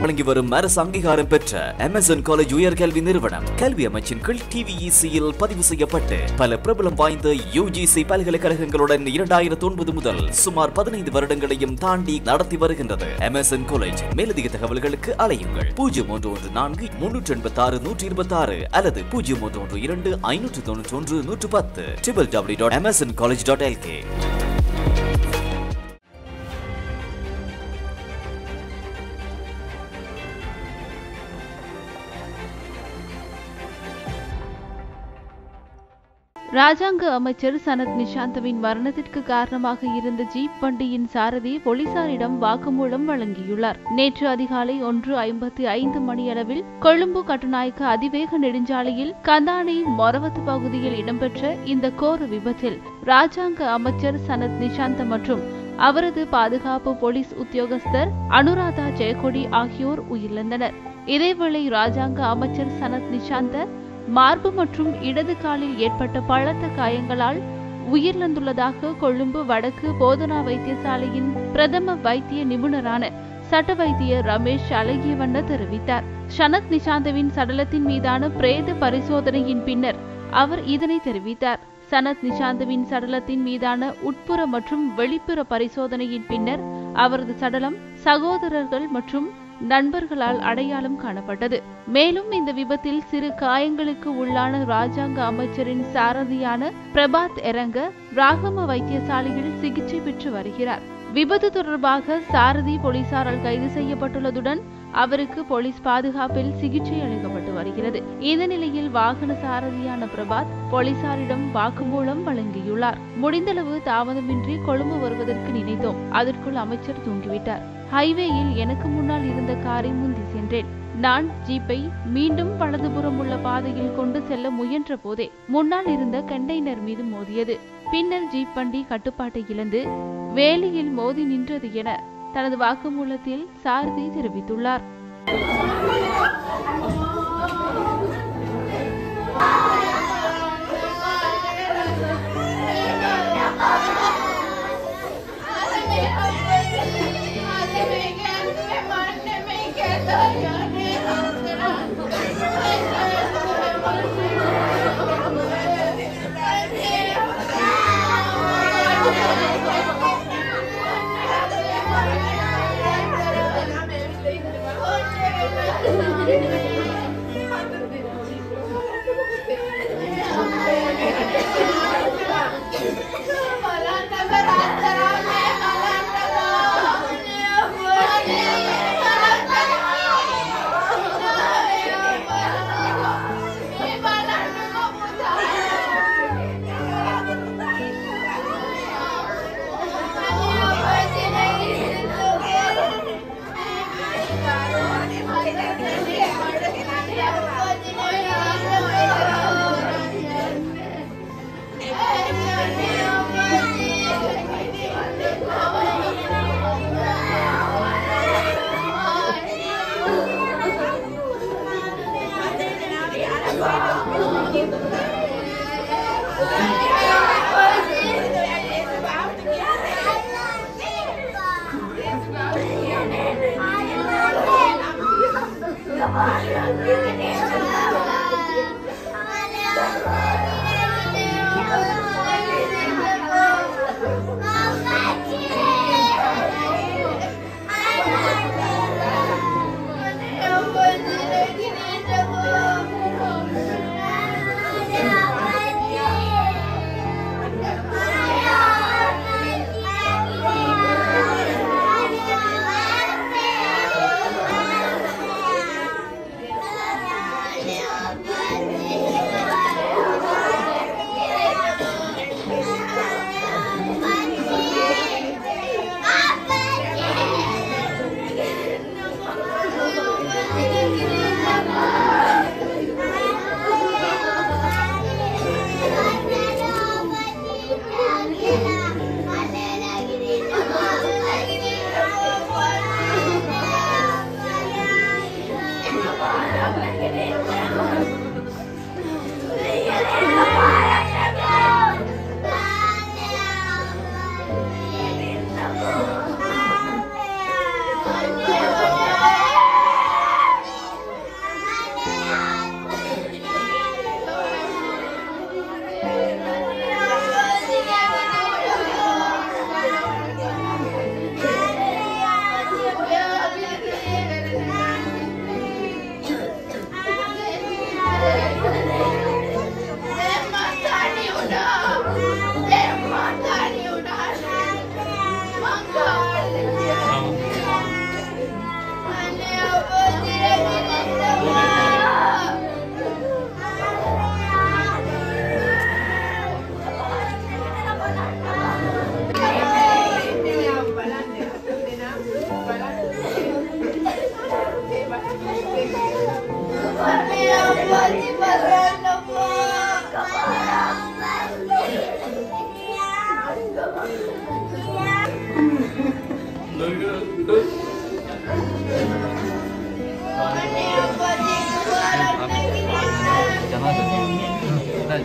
வழங்கி வரும் அரசு அங்கீகாரம் பெற்ற அமேசான் காலேஜ் உயர்கல்வி நிறுவனம் கல்வி அமைச்சின் கீழ் டிவிஇசியில் பதிவு செய்யப்பட்டு பல பிரபலம் வாய்ந்த யுஜிசி பல்கலைக்கழகங்களுடன் இரண்டாயிரத்தி ஒன்பது முதல் சுமார் பதினைந்து வருடங்களையும் தாண்டி நடத்தி வருகின்றது அமேசான் காலேஜ் மேலதிக தகவல்களுக்கு அலையுங்கள் பூஜ்ஜியம் ஒன்று ஒன்று நான்கு முன்னூற்றி எண்பத்தி ஆறு நூற்றி இருபத்தி ஆறு அல்லது பூஜ்ஜியம் ஒன்று ஒன்று இரண்டு ஐநூற்று தொண்ணூற்றி ஒன்று நூற்று பத்து triple W dot Amazon college dot LK ராஜாங்க அமைச்சர் சனத் நிஷாந்தவின் மரணத்திற்கு காரணமாக இருந்த ஜீப் வண்டியின் சாரதி போலீசாரிடம் வாக்குமூலம் வழங்கியுள்ளார் நேற்று அதிகாலை ஒன்று ஐம்பத்தி ஐந்து மணியளவில் கொழும்பு கட்டுநாயக்க அதிவேக நெடுஞ்சாலையில் கந்தானை மொரவத்து பகுதியில் இடம்பெற்ற இந்த கோர விபத்தில் ராஜாங்க அமைச்சர் சனத் நிஷாந்த மற்றும் அவரது பாதுகாப்பு போலீஸ் உத்தியோகஸ்தர் அனுராதா ஜெயக்கொடி ஆகியோர் உயிரிழந்தனர் இதேவேளை ராஜாங்க அமைச்சர் சனத் நிஷாந்த மார்பு மற்றும் இடது காலில் ஏற்பட்ட பலத்த காயங்களால் உயிரிழந்துள்ளதாக கொழும்பு வடக்கு போதனா வைத்தியசாலையின் பிரதம வைத்திய நிபுணரான சட்ட வைத்தியர் ரமேஷ் அழகியவண்ண தெரிவித்தார் சனத் நிஷாந்தவின் சடலத்தின் மீதான பிரேத பரிசோதனையின் பின்னர் அவர் இதனை தெரிவித்தார் சனத் நிஷாந்தவின் சடலத்தின் மீதான உட்புற மற்றும் வெளிப்புற பரிசோதனையின் பின்னர் அவரது சடலம் சகோதரர்கள் மற்றும் நண்பர்களால் அடையாளம் காணப்பட்டது மேலும் இந்த விபத்தில் சிறு காயங்களுக்கு உள்ளான ராஜாங்க அமைச்சரின் சாரதியான பிரபாத் எரங்க ராகம வைத்தியசாலையில் சிகிச்சை பெற்று வருகிறார் விபத்து தொடர்பாக சாரதி போலீசாரால் கைது செய்யப்பட்டுள்ளதுடன் அவருக்கு போலீஸ் பாதுகாப்பில் சிகிச்சை அளிக்கப்பட்டு வருகிறது இந்த நிலையில் வாகன சாரதியான பிரபாத் போலீசாரிடம் வாக்குமூலம் வழங்கியுள்ளார் முடிந்தளவு தாமதமின்றி கொழும்பு வருவதற்கு நினைத்தோம் அதற்குள் அமைச்சர் தூங்கிவிட்டார் ஹைவேயில் எனக்கு முன்னால் இருந்த காரை முந்தி சென்றேன் நான் ஜீப்பை மீண்டும் வலதுபுறம் உள்ள பாதையில் கொண்டு செல்ல முயன்ற போதே முன்னால் இருந்த கண்டெய்னர் மீது மோதியது பின்னர் ஜீப் வண்டி கட்டுப்பாட்டை இழந்து வேலியில் மோதி நின்றது என தனது வாக்குமூலத்தில் சாரதி தெரிவித்துள்ளார் Thank you.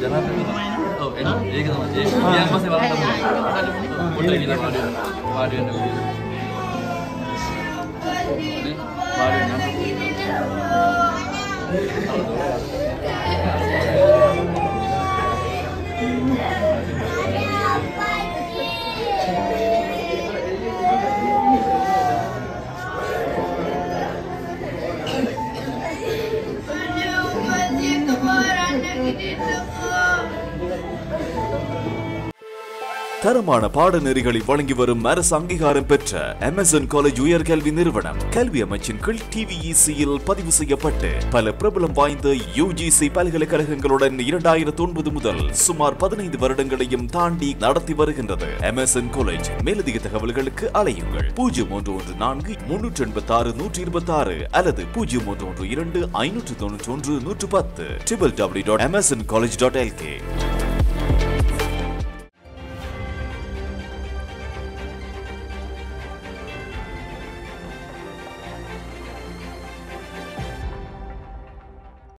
ඔව් එනවා. ඒක තමයි. ඒක ඊයන් පස්සේ බලන්න පොඩ්ඩක් ගිහලා වාඩි වෙන්න. වාඩි වෙන්න. නේ? වාඩි වෙන්න. தரமான பாடநெறிகளை வழங்கி வரும் அரசு அங்கீகாரம் பெற்ற அமேசான் காலேஜ் உயர்கல்வி நிறுவனம் கல்வி அமைச்சின் கீழ் டிவிஇசியில் பதிவு செய்யப்பட்டு பல பிரபலம் வாய்ந்த யுஜிசி பல்கலைக்கழகங்களுடன் இரண்டாயிரத்தி ஒன்பது முதல் சுமார் பதினைந்து வருடங்களையும் தாண்டி நடத்தி வருகின்றது அமேசான் காலேஜ் மேலதிக தகவல்களுக்கு அலையுங்கள் பூஜ்ஜியம் ஒன்று ஒன்று நான்கு முன்னூற்றி எண்பத்தி ஆறு நூற்றி இருபத்தி ஆறு அல்லது பூஜ்ஜியம் ஒன்று ஒன்று இரண்டு ஐநூற்று தொன்னூற்றி ஒன்று நூற்று பத்து triple W dot Amazon college dot L K